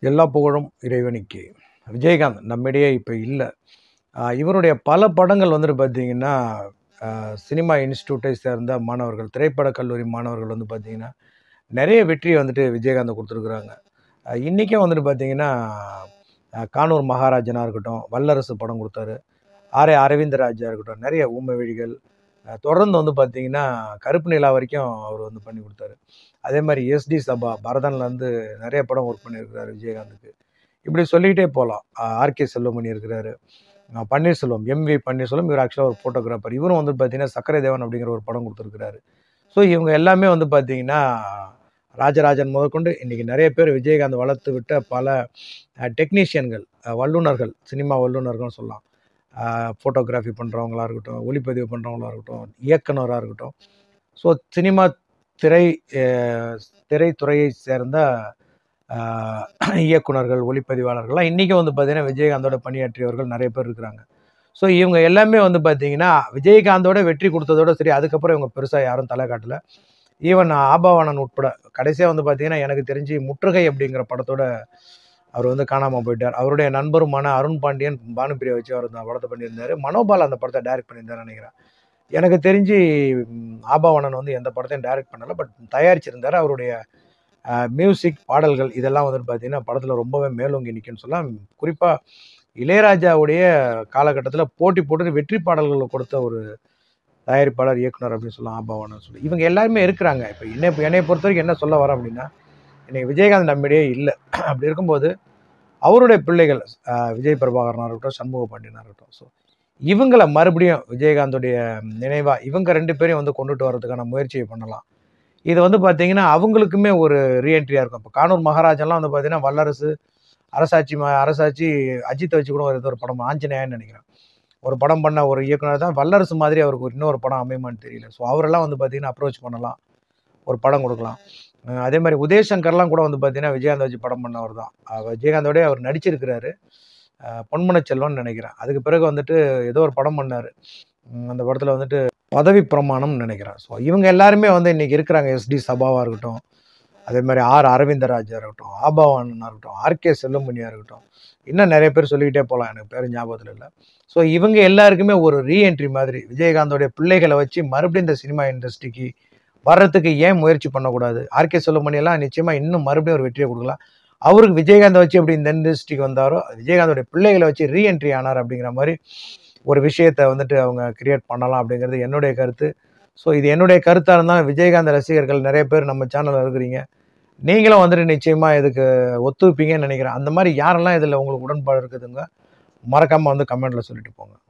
எல்லா புகழும் இறைவனுக்கு விஜயகாந்த் நம்மிடையே இப்போ இல்லை இவருடைய பல படங்கள் வந்துட்டு பார்த்தீங்கன்னா ஆஹ் சினிமா இன்ஸ்டியூட்டை சேர்ந்த மாணவர்கள் திரைப்படக் கல்லூரி மாணவர்கள் வந்து பார்த்தீங்கன்னா நிறைய வெற்றியை வந்துட்டு விஜயகாந்த் கொடுத்துருக்குறாங்க இன்றைக்கும் வந்துட்டு பார்த்தீங்கன்னா ஆஹ் கானூர் மகாராஜனாக இருக்கட்டும் வல்லரசு படம் கொடுத்தாரு ஆர்ஏ அரவிந்தராஜா இருக்கட்டும் நிறைய ஊமை வழிகள் ஆஹ் தொடர்ந்து வந்து பார்த்தீங்கன்னா கருப்பு நிலா வரைக்கும் அவர் வந்து பண்ணி கொடுத்தாரு அதே மாதிரி எஸ்டி சபா பரதன்லேருந்து நிறைய படம் ஒர்க் பண்ணியிருக்கிறாரு விஜயகாந்துக்கு இப்படி சொல்லிக்கிட்டே போகலாம் ஆர்கே செல்வமணி இருக்கிறாரு ஆஹ் பன்னீர்செல்வம் எம்வி பன்னீர்செல்வம் இவர் ஆக்சுவலாக ஒரு ஃபோட்டோகிராஃபர் இவரும் வந்து பார்த்தீங்கன்னா சக்கரை தேவன் அப்படிங்கிற ஒரு படம் கொடுத்துருக்கிறாரு ஸோ இவங்க எல்லாமே வந்து பார்த்தீங்கன்னா ராஜராஜன் முதற்கொண்டு இன்றைக்கி நிறைய பேர் விஜயகாந்த் வளர்த்து விட்ட பல டெக்னீஷியன்கள் வல்லுநர்கள் சினிமா வல்லுநர்கள்னு சொல்லலாம் ஃபோட்டோகிராஃபி பண்ணுறவங்களா இருக்கட்டும் ஒளிப்பதிவு பண்ணுறவங்களா இருக்கட்டும் இயக்குனராக இருக்கட்டும் ஸோ சினிமா திரை அஹ், திரைத்துறையை சேர்ந்த அஹ், இயக்குனர்கள் ஒளிப்பதிவாளர்கள்லாம் இன்றைக்கும் வந்து பார்த்தீங்கன்னா விஜயகாந்தோட பணியாற்றியவர்கள் நிறைய பேர் இருக்கிறாங்க ஸோ இவங்க எல்லாமே வந்து பார்த்தீங்கன்னா விஜயகாந்தோட வெற்றி கொடுத்ததோட சரி அதுக்கப்புறம் இவங்க பெருசாக யாரும் தலை காட்டல ஈவன் ஆபாவானன் உட்பட கடைசியாக வந்து பார்த்தீங்கன்னா எனக்கு தெரிஞ்சு முற்றுகை அப்படிங்கிற படத்தோட அவர் வந்து காணாமல் போயிட்டார் அவருடைய நண்பருமான அருண் பாண்டியன் பானுப்பிரியா வச்சு அவர் அந்த படத்தை பண்ணியிருந்தார் மனோபால் அந்த படத்தை டைரக்ட் பண்ணியிருந்தார் நினைக்கிறேன் எனக்கு தெரிஞ்சு ம், ஆபாவணன் வந்து எந்த படத்தையும் டைரக்ட் பண்ணலை பட் தயாரிச்சிருந்தார் அவருடைய மியூசிக் பாடல்கள் இதெல்லாம் வந்துட்டு பார்த்தீங்கன்னா படத்தில் ரொம்பவே மேலோங்கி நிற்குன்னு சொல்லலாம் குறிப்பாக இளையராஜாவுடைய காலகட்டத்தில் போட்டி போட்டு வெற்றி பாடல்களை கொடுத்த ஒரு தயாரிப்பாளர் இயக்குனர் அப்படின்னு சொல்லலாம் ஆபாவணன் சொல்லி இவங்க எல்லாருமே இருக்கிறாங்க இப்போ என்னை என்னை பொறுத்த வரைக்கும் என்ன சொல்ல வரேன் அப்படின்னா இன்னைக்கு விஜயகாந்த் நம்மிடையே இல்லை அப்படி இருக்கும்போது அவருடைய பிள்ளைகள் ஆஹ், விஜய் பிரபாகரனாக இருக்கட்டும் சண்முக பாண்டியனாக இருக்கட்டும் ஸோ இவங்களை மறுபடியும் விஜயகாந்தோடைய நினைவாக இவங்க ரெண்டு பேரையும் வந்து கொண்டுட்டு வரதுக்கான முயற்சியை பண்ணலாம் இது வந்து பார்த்தீங்கன்னா அவங்களுக்குமே ஒரு ரீஎன்ட்ரியாக இருக்கும் இப்போ கானூர் மகாராஜெல்லாம் வந்து பார்த்தீங்கன்னா வல்லரசு அரசாட்சி ம அரசாட்சி அஜித்தை வச்சு கூட ஒரு ஏதோ ஒரு படம் ஆஞ்சநேயன்னு நினைக்கிறேன் ஒரு படம் பண்ண ஒரு இயக்குனர் தான் வல்லரசு மாதிரி அவருக்கு ஒரு இன்னொரு படம் அமையுமான்னு தெரியல ஸோ அவரெல்லாம் வந்து பார்த்தீங்கன்னா அப்ரோச் பண்ணலாம் ஒரு படம் கொடுக்கலாம் அஹ் அதே மாதிரி உதயசங்கர்லாம் கூட வந்து பார்த்தீங்கன்னா விஜயகாந்த் வச்சு படம் பண்ணவர் தான் அஹ் விஜயகாந்தோடய அவர் நடிச்சிருக்கிறாரு அஹ் பொன்மன செல்வம்னு நினைக்கிறேன் அதுக்கு பிறகு வந்துட்டு ஏதோ ஒரு படம் பண்ணார் அந்த படத்தில் வந்துட்டு பதவி பிரமாணம்னு நினைக்கிறேன் ஸோ இவங்க எல்லாருமே வந்து இன்னைக்கு இருக்கிறாங்க எஸ்டி சபாவாக இருக்கட்டும் அதே மாதிரி ஆர் அரவிந்தராஜா இருக்கட்டும் ஆபாவானனாக இருக்கட்டும் ஆர்கே செல்லுமணியாக இருக்கட்டும் இன்னும் நிறைய பேர் சொல்லிக்கிட்டே போகலாம் எனக்கு பேர் ஞாபகத்தில் இல்லை ஸோ இவங்க எல்லாருக்குமே ஒரு ரீஎன்ட்ரி மாதிரி விஜயகாந்தோடைய பிள்ளைகளை வச்சு மறுபடியும் இந்த சினிமா இண்டஸ்ட்ரிக்கு வர்றதுக்கு ஏன் முயற்சி பண்ணக்கூடாது ஆர்கே செல்லுமணி எல்லாம் நிச்சயமாக இன்னும் மறுபடியும் ஒரு வெற்றியை கொடுக்கலாம் அவருக்கு விஜயகாந்தை வச்சு எப்படி இந்த இண்டஸ்ட்ரிக்கு வந்தாரோ விஜயகாந்தோடைய பிள்ளைகளை வச்சு ரீஎன்ட்ரி ஆனார் அப்படிங்கிற மாதிரி ஒரு விஷயத்தை வந்துட்டு அவங்க கிரியேட் பண்ணலாம் அப்படிங்கிறது என்னுடைய கருத்து ஸோ இது என்னுடைய கருத்தாக இருந்தால் விஜயகாந்த் ரசிகர்கள் நிறைய பேர் நம்ம சேனலில் இருக்கிறீங்க நீங்களும் வந்துட்டு நிச்சயமாக இதுக்கு ஒத்துழைப்பீங்கன்னு நினைக்கிறேன் அந்த மாதிரி யாரெல்லாம் இதில் உங்களுக்கு உடன்பாடு இருக்குதுங்க மறக்காமல் வந்து கமெண்ட்டில் சொல்லிட்டு போங்க